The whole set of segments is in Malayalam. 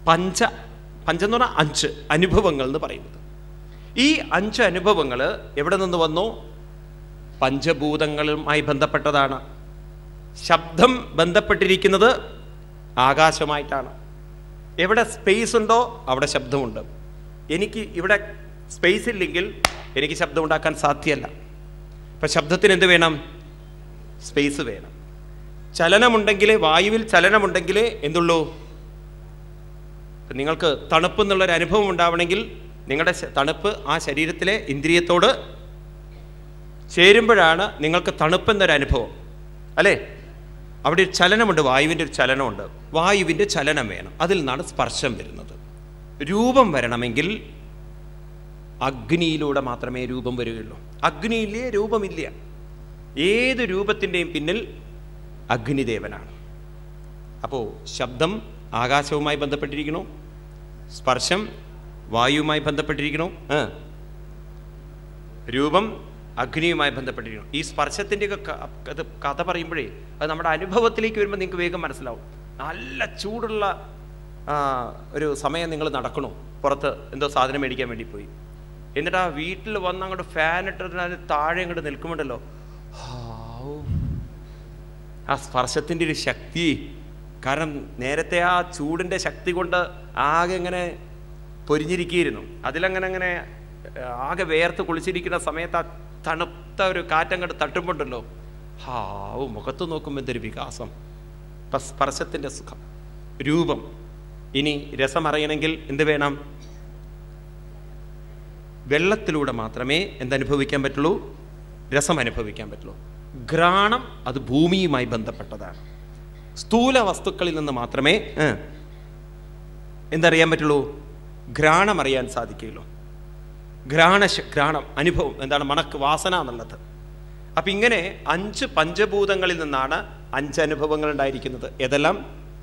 പഞ്ച പഞ്ചെന്ന് പറഞ്ഞാൽ അഞ്ച് അനുഭവങ്ങൾ എന്ന് പറയുന്നത് ഈ അഞ്ച് അനുഭവങ്ങൾ എവിടെ നിന്ന് വന്നു പഞ്ചഭൂതങ്ങളുമായി ബന്ധപ്പെട്ടതാണ് ശബ്ദം ബന്ധപ്പെട്ടിരിക്കുന്നത് ആകാശമായിട്ടാണ് എവിടെ സ്പേസ് ഉണ്ടോ അവിടെ ശബ്ദമുണ്ട് എനിക്ക് ഇവിടെ സ്പേസ് ഇല്ലെങ്കിൽ എനിക്ക് ശബ്ദം ഉണ്ടാക്കാൻ സാധ്യമല്ല ഇപ്പം ശബ്ദത്തിന് എന്ത് വേണം സ്പേസ് വേണം ചലനമുണ്ടെങ്കിൽ വായുവിൽ ചലനമുണ്ടെങ്കിൽ എന്തുള്ളൂ ഇപ്പം നിങ്ങൾക്ക് തണുപ്പ് എന്നുള്ളൊരു അനുഭവം ഉണ്ടാവണമെങ്കിൽ നിങ്ങളുടെ ശ- തണുപ്പ് ആ ശരീരത്തിലെ ഇന്ദ്രിയത്തോട് ചേരുമ്പോഴാണ് നിങ്ങൾക്ക് തണുപ്പെന്നൊരു അനുഭവം അല്ലേ അവിടെ ഒരു ചലനമുണ്ട് വായുവിൻ്റെ ഒരു ചലനമുണ്ട് വായുവിൻ്റെ ചലനം വേണം അതിൽ നിന്നാണ് സ്പർശം വരുന്നത് രൂപം വരണമെങ്കിൽ അഗ്നിയിലൂടെ മാത്രമേ രൂപം വരികയുള്ളൂ അഗ്നിയിലേ രൂപമില്ല ഏത് രൂപത്തിൻ്റെയും പിന്നിൽ അഗ്നിദേവനാണ് അപ്പോൾ ശബ്ദം ആകാശവുമായി ബന്ധപ്പെട്ടിരിക്കണു സ്പർശം വായുവുമായി ബന്ധപ്പെട്ടിരിക്കണു ആ. രൂപം അഗ്നിയുമായി ബന്ധപ്പെട്ടിരിക്കണം ഈ സ്പർശത്തിൻ്റെയൊക്കെ ക- അത് കഥ പറയുമ്പോഴേ അത് നമ്മുടെ അനുഭവത്തിലേക്ക് വരുമ്പോൾ നിങ്ങൾക്ക് വേഗം മനസ്സിലാവും നല്ല ചൂടുള്ള ആ, ഒരു സമയം നിങ്ങൾ നടക്കണു പുറത്ത് എന്തോ സാധനം മേടിക്കാൻ വേണ്ടി പോയി എന്നിട്ട് ആ വീട്ടിൽ വന്ന് അങ്ങോട്ട് ഫാൻ ഇട്ടിട്ട് അതിന് താഴെ അങ്ങോട്ട് നിൽക്കുമ്പോണ്ടല്ലോ ഹാവൂ. ആ സ്പർശത്തിൻ്റെ ഒരു ശക്തി കാരണം നേരത്തെ ആ ചൂടിൻ്റെ ശക്തി കൊണ്ട് ആകെ ഇങ്ങനെ പൊരിഞ്ഞിരിക്കുകയായിരുന്നു അതിലങ്ങനെ അങ്ങനെ ഏർ, ആകെ വേർത്ത് കുളിച്ചിരിക്കുന്ന സമയത്ത് ആ തണുത്ത ഒരു കാറ്റങ്ങോട്ട് തട്ടുമ്പോണ്ടല്ലോ ഹാവ് മുഖത്ത് നോക്കുമ്പോൾ എന്തൊരു വികാസം ഇപ്പം സ്പർശത്തിൻ്റെ സുഖം രൂപം ഇനി രസം അറിയണമെങ്കിൽ എന്ത് വേണം വെള്ളത്തിലൂടെ മാത്രമേ എന്തനുഭവിക്കാൻ പറ്റുള്ളൂ രസം അനുഭവിക്കാൻ പറ്റുള്ളൂ ഘ്രാണം അത് ഭൂമിയുമായി ബന്ധപ്പെട്ടതാണ് സ്ഥൂല വസ്തുക്കളിൽ നിന്ന് മാത്രമേ ഏ, എന്തറിയാൻ പറ്റുള്ളൂ ഘ്രാണം അറിയാൻ സാധിക്കുകയുള്ളൂ ഘ്രാണ ഘ്രാണം അനുഭവം എന്താണ് മണക്ക് വാസന എന്നുള്ളത് അപ്പം ഇങ്ങനെ അഞ്ച് പഞ്ചഭൂതങ്ങളിൽ നിന്നാണ് അഞ്ച് അനുഭവങ്ങൾ ഉണ്ടായിരിക്കുന്നത് ഏതെല്ലാം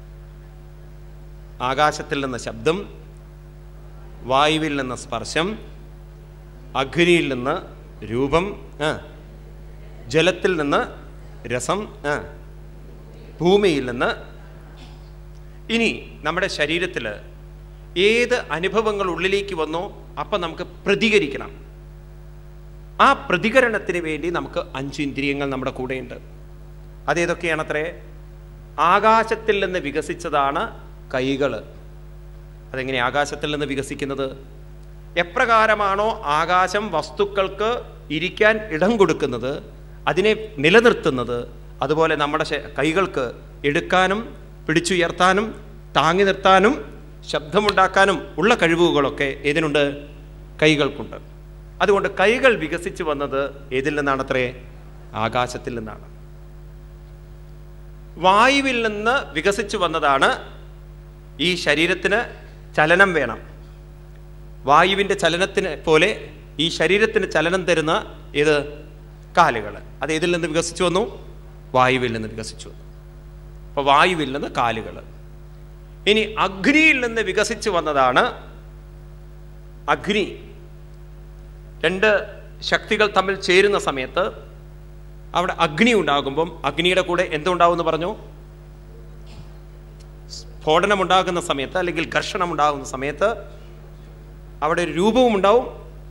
ആകാശത്തിൽ നിന്ന് ശബ്ദം വായുവിൽ നിന്ന് സ്പർശം അഗ്നിയിൽ നിന്ന് രൂപം ആ, ജലത്തിൽ നിന്ന് രസം ആ, ഭൂമിയിൽ നിന്ന് ഇനി നമ്മുടെ ശരീരത്തിൽ ഏത് അനുഭവങ്ങൾ ഉള്ളിലേക്ക് വന്നോ അപ്പം നമുക്ക് പ്രതികരിക്കണം ആ പ്രതികരണത്തിന് വേണ്ടി നമുക്ക് അഞ്ച് ഇന്ദ്രിയങ്ങൾ നമ്മുടെ കൂടെയുണ്ട് അതേതൊക്കെയാണത്രേ ആകാശത്തിൽ നിന്ന് വികസിച്ചതാണ് കൈകൾ അതെങ്ങനെ ആകാശത്തിൽ നിന്ന് വികസിക്കുന്നത് എപ്രകാരമാണോ ആകാശം വസ്തുക്കൾക്ക് ഇരിക്കാൻ ഇടം കൊടുക്കുന്നത് അതിനെ നിലനിർത്തുന്നത് അതുപോലെ നമ്മുടെ ശ- കൈകൾക്ക് എടുക്കാനും പിടിച്ചുയർത്താനും താങ്ങി നിർത്താനും ശബ്ദമുണ്ടാക്കാനും ഉള്ള കഴിവുകളൊക്കെ ഏതിനുണ്ട് കൈകൾക്കുണ്ട് അതുകൊണ്ട് കൈകൾ വികസിച്ചു വന്നത് ഏതിൽ നിന്നാണത്രേ ആകാശത്തിൽ നിന്നാണ് വായുവിൽ നിന്ന് വികസിച്ചു വന്നതാണ് ഈ ശരീരത്തിന് ചലനം വേണം വായുവിൻ്റെ ചലനത്തിന് പോലെ ഈ ശരീരത്തിന് ചലനം തരുന്ന ഏത് കാലുകൾ അത് ഏതിൽ നിന്ന് വികസിച്ചു വന്നു വായുവിൽ നിന്ന് വികസിച്ചു വന്നു അപ്പോൾ വായുവിൽ നിന്ന് കാലുകൾ ഇനി അഗ്നിയിൽ നിന്ന് വികസിച്ചു വന്നതാണ് അഗ്നി രണ്ട് ശക്തികൾ തമ്മിൽ ചേരുന്ന സമയത്ത് അവിടെ അഗ്നി ഉണ്ടാകുമ്പം അഗ്നിയുടെ കൂടെ എന്തുണ്ടാവും എന്ന് പറഞ്ഞു സ്ഫോടനം ഉണ്ടാകുന്ന സമയത്ത് അല്ലെങ്കിൽ ഘർഷണം ഉണ്ടാകുന്ന സമയത്ത് അവിടെ ഒരു രൂപവും ഉണ്ടാവും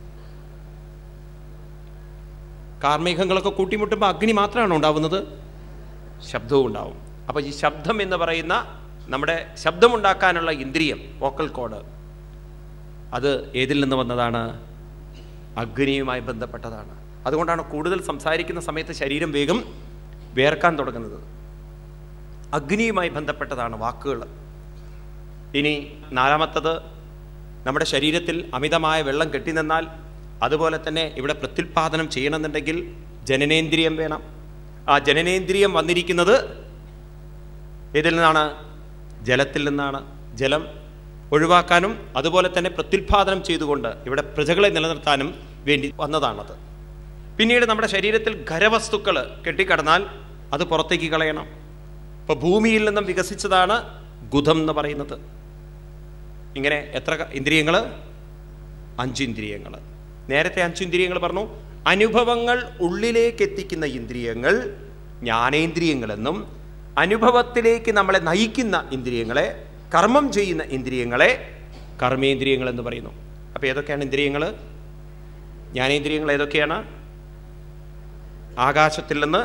കാർമേഘങ്ങളൊക്കെ കൂട്ടിമുട്ടുമ്പോൾ അഗ്നി മാത്രമാണ് ഉണ്ടാവുന്നത് ശബ്ദവും ഉണ്ടാവും അപ്പോൾ ഈ ശബ്ദം എന്ന് പറയുന്ന നമ്മുടെ ശബ്ദമുണ്ടാക്കാനുള്ള ഇന്ദ്രിയം വോക്കൽ കോഡ് അത് ഏതിൽ നിന്ന് വന്നതാണ് അഗ്നിയുമായി ബന്ധപ്പെട്ടതാണ് അതുകൊണ്ടാണ് കൂടുതൽ സംസാരിക്കുന്ന സമയത്ത് ശരീരം വേഗം വേർക്കാൻ തുടങ്ങുന്നത് അഗ്നിയുമായി ബന്ധപ്പെട്ടതാണ് വാക്കുകൾ ഇനി നാലാമത്തത് നമ്മുടെ ശരീരത്തിൽ അമിതമായ വെള്ളം കെട്ടി നിന്നാൽ അതുപോലെ തന്നെ ഇവിടെ പ്രത്യുൽപാദനം ചെയ്യണമെന്നുണ്ടെങ്കിൽ ജനനേന്ദ്രിയം വേണം ആ ജനനേന്ദ്രിയം വന്നിരിക്കുന്നത് ഏതിൽ നിന്നാണ് ജലത്തിൽ നിന്നാണ് ജലം ഒഴിവാക്കാനും അതുപോലെ തന്നെ പ്രത്യുൽപാദനം ചെയ്തുകൊണ്ട് ഇവിടെ പ്രജകളെ നിലനിർത്താനും വേണ്ടി വന്നതാണത് പിന്നീട് നമ്മുടെ ശരീരത്തിൽ ഖരവസ്തുക്കൾ കെട്ടിക്കടന്നാൽ അത് പുറത്തേക്ക് കളയണം ഇപ്പോൾ ഭൂമിയിൽ നിന്നും വികസിച്ചതാണ് ഗുദം എന്ന് പറയുന്നത് ഇങ്ങനെ എത്ര ഇന്ദ്രിയങ്ങൾ അഞ്ച് ഇന്ദ്രിയങ്ങൾ നേരത്തെ അഞ്ച് ഇന്ദ്രിയങ്ങൾ പറഞ്ഞു അനുഭവങ്ങൾ ഉള്ളിലേക്ക് എത്തിക്കുന്ന ഇന്ദ്രിയങ്ങൾ ജ്ഞാനേന്ദ്രിയങ്ങളെന്നും അനുഭവത്തിലേക്ക് നമ്മളെ നയിക്കുന്ന ഇന്ദ്രിയങ്ങളെ കർമ്മം ചെയ്യുന്ന ഇന്ദ്രിയങ്ങളെ കർമ്മേന്ദ്രിയങ്ങൾ എന്ന് പറയുന്നു അപ്പോൾ ഏതൊക്കെയാണ് ഇന്ദ്രിയങ്ങൾ ജ്ഞാനേന്ദ്രിയങ്ങൾ ഏതൊക്കെയാണ് ആകാശത്തിൽ നിന്ന്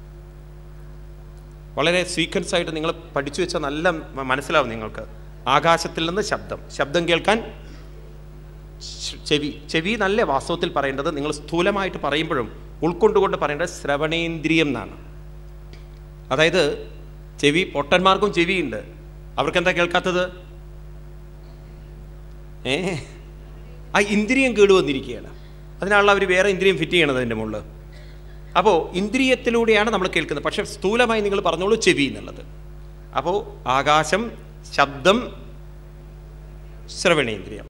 വളരെ സീക്വൻസ് ആയിട്ട് നിങ്ങൾ പഠിച്ചു വെച്ചാൽ നല്ല മ- മനസ്സിലാവും നിങ്ങൾക്ക് ആകാശത്തിൽ നിന്ന് ശബ്ദം ശബ്ദം കേൾക്കാൻ ശ്- ചെവി ചെവി നല്ല വാസ്തവത്തിൽ പറയേണ്ടത് നിങ്ങൾ സ്ഥൂലമായിട്ട് പറയുമ്പോഴും ഉൾക്കൊണ്ടുകൊണ്ട് പറയേണ്ടത് ശ്രവണേന്ദ്രിയം എന്നാണ് അതായത് ചെവി പൊട്ടന്മാർക്കും ചെവിയുണ്ട് അവർക്ക് എന്താ കേൾക്കാത്തത് ഏ ആ ഇന്ദ്രിയം കേടുവന്നിരിക്കുകയാണ് അതിനാണല്ലോ അവർ വേറെ ഇന്ദ്രിയം ഫിറ്റ് ചെയ്യണത് അതിൻ്റെ മുകളിൽ അപ്പോൾ ഇന്ദ്രിയത്തിലൂടെയാണ് നമ്മൾ കേൾക്കുന്നത് പക്ഷേ സ്ഥൂലമായി നിങ്ങൾ പറഞ്ഞോളൂ ചെവി എന്നുള്ളത് അപ്പോൾ ആകാശം ശബ്ദം ശ്രവണേന്ദ്രിയം